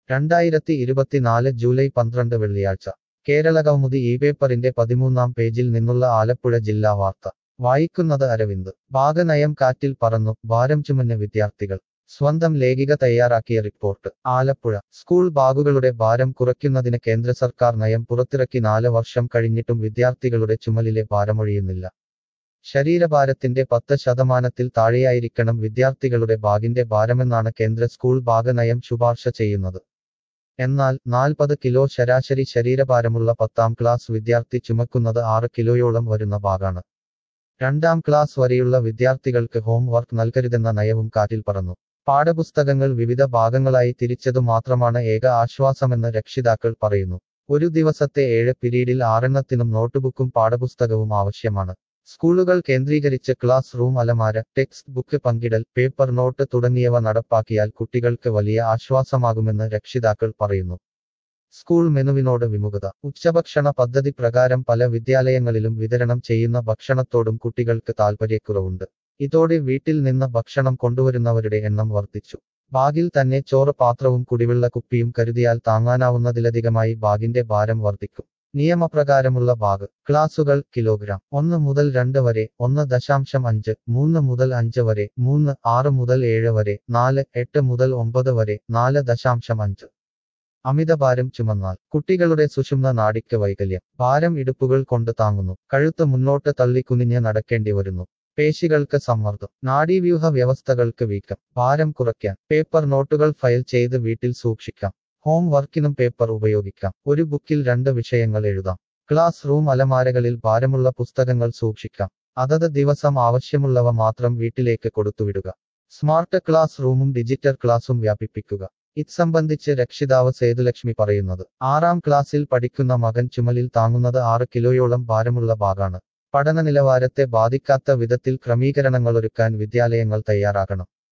രണ്ടായിരത്തി ഇരുപത്തിനാല് ജൂലൈ പന്ത്രണ്ട് വെള്ളിയാഴ്ച കേരളകൗമുദി ഈ പേപ്പറിന്റെ പതിമൂന്നാം പേജിൽ നിന്നുള്ള ആലപ്പുഴ ജില്ലാ വാർത്ത വായിക്കുന്നത് അരവിന്ദ് ഭാഗനയം കാറ്റിൽ പറന്നു ഭാരം ചുമന്ന് വിദ്യാർത്ഥികൾ സ്വന്തം ലേഖിക തയ്യാറാക്കിയ റിപ്പോർട്ട് ആലപ്പുഴ സ്കൂൾ ബാഗുകളുടെ ഭാരം കുറയ്ക്കുന്നതിന് കേന്ദ്ര സർക്കാർ നയം പുറത്തിറക്കി നാല് വർഷം കഴിഞ്ഞിട്ടും വിദ്യാർത്ഥികളുടെ ചുമലിലെ ഭാരമൊഴിയുന്നില്ല ശരീരഭാരത്തിന്റെ പത്ത് ശതമാനത്തിൽ താഴെയായിരിക്കണം വിദ്യാർത്ഥികളുടെ ബാഗിന്റെ ഭാരമെന്നാണ് കേന്ദ്ര സ്കൂൾ ബാഗ് നയം ശുപാർശ ചെയ്യുന്നത് എന്നാൽ നാൽപ്പത് കിലോ ശരാശരി ശരീരഭാരമുള്ള പത്താം ക്ലാസ് വിദ്യാർത്ഥി ചുമക്കുന്നത് ആറ് കിലോയോളം വരുന്ന ബാഗാണ് രണ്ടാം ക്ലാസ് വരെയുള്ള വിദ്യാർത്ഥികൾക്ക് ഹോം വർക്ക് നൽകരുതെന്ന നയവും കാറ്റിൽ പറന്നു പാഠപുസ്തകങ്ങൾ വിവിധ ഭാഗങ്ങളായി തിരിച്ചതു മാത്രമാണ് ഏക ആശ്വാസമെന്ന് രക്ഷിതാക്കൾ പറയുന്നു ഒരു ദിവസത്തെ ഏഴ് പിരീഡിൽ ആറെണ്ണത്തിനും നോട്ടുബുക്കും പാഠപുസ്തകവും ആവശ്യമാണ് സ്കൂളുകൾ കേന്ദ്രീകരിച്ച് ക്ലാസ് റൂം അലമാര ടെക്സ്റ്റ് ബുക്ക് പങ്കിടൽ പേപ്പർ നോട്ട് തുടങ്ങിയവ നടപ്പാക്കിയാൽ കുട്ടികൾക്ക് വലിയ ആശ്വാസമാകുമെന്ന് രക്ഷിതാക്കൾ പറയുന്നു സ്കൂൾ മെനുവിനോട് വിമുഖത ഉച്ചഭക്ഷണ പദ്ധതി പ്രകാരം പല വിദ്യാലയങ്ങളിലും വിതരണം ചെയ്യുന്ന ഭക്ഷണത്തോടും കുട്ടികൾക്ക് താൽപ്പര്യക്കുറവുണ്ട് ഇതോടെ വീട്ടിൽ നിന്ന് ഭക്ഷണം കൊണ്ടുവരുന്നവരുടെ എണ്ണം വർദ്ധിച്ചു ബാഗിൽ തന്നെ ചോറ് പാത്രവും കുടിവെള്ള കുപ്പിയും കരുതിയാൽ താങ്ങാനാവുന്നതിലധികമായി ബാഗിന്റെ ഭാരം വർദ്ധിക്കും നിയമപ്രകാരമുള്ള ബാഗ് ക്ലാസുകൾ കിലോഗ്രാം ഒന്ന് മുതൽ രണ്ട് വരെ ഒന്ന് ദശാംശം അഞ്ച് മൂന്ന് മുതൽ അഞ്ച് വരെ മൂന്ന് ആറ് മുതൽ ഏഴ് വരെ നാല് എട്ട് മുതൽ ഒമ്പത് വരെ നാല് ദശാംശം അഞ്ച് അമിതഭാരം ചുമന്നാൽ കുട്ടികളുടെ സുഷുമ്ന നാടിക്ക് വൈകല്യം ഭാരം ഇടുപ്പുകൾ കൊണ്ട് താങ്ങുന്നു കഴുത്ത് മുന്നോട്ട് തള്ളി കുനിഞ്ഞ് നടക്കേണ്ടി വരുന്നു പേശികൾക്ക് സമ്മർദ്ദം നാഡീവ്യൂഹ വ്യവസ്ഥകൾക്ക് വീക്കം ഭാരം കുറയ്ക്കാൻ പേപ്പർ നോട്ടുകൾ ഫയൽ ചെയ്ത് വീട്ടിൽ സൂക്ഷിക്കാം ഹോം വർക്കിനും പേപ്പർ ഉപയോഗിക്കാം ഒരു ബുക്കിൽ രണ്ട് വിഷയങ്ങൾ എഴുതാം ക്ലാസ് റൂം അലമാരകളിൽ ഭാരമുള്ള പുസ്തകങ്ങൾ സൂക്ഷിക്കാം അതത് ദിവസം ആവശ്യമുള്ളവ മാത്രം വീട്ടിലേക്ക് കൊടുത്തുവിടുക സ്മാർട്ട് ക്ലാസ് റൂമും ഡിജിറ്റൽ ക്ലാസും വ്യാപിപ്പിക്കുക ഇത് സംബന്ധിച്ച് രക്ഷിതാവ് സേതുലക്ഷ്മി പറയുന്നത് ആറാം ക്ലാസ്സിൽ പഠിക്കുന്ന മകൻ ചുമലിൽ താങ്ങുന്നത് ആറ് കിലോയോളം ഭാരമുള്ള ബാഗാണ് പഠന നിലവാരത്തെ ബാധിക്കാത്ത വിധത്തിൽ ക്രമീകരണങ്ങളൊരുക്കാൻ വിദ്യാലയങ്ങൾ തയ്യാറാകണം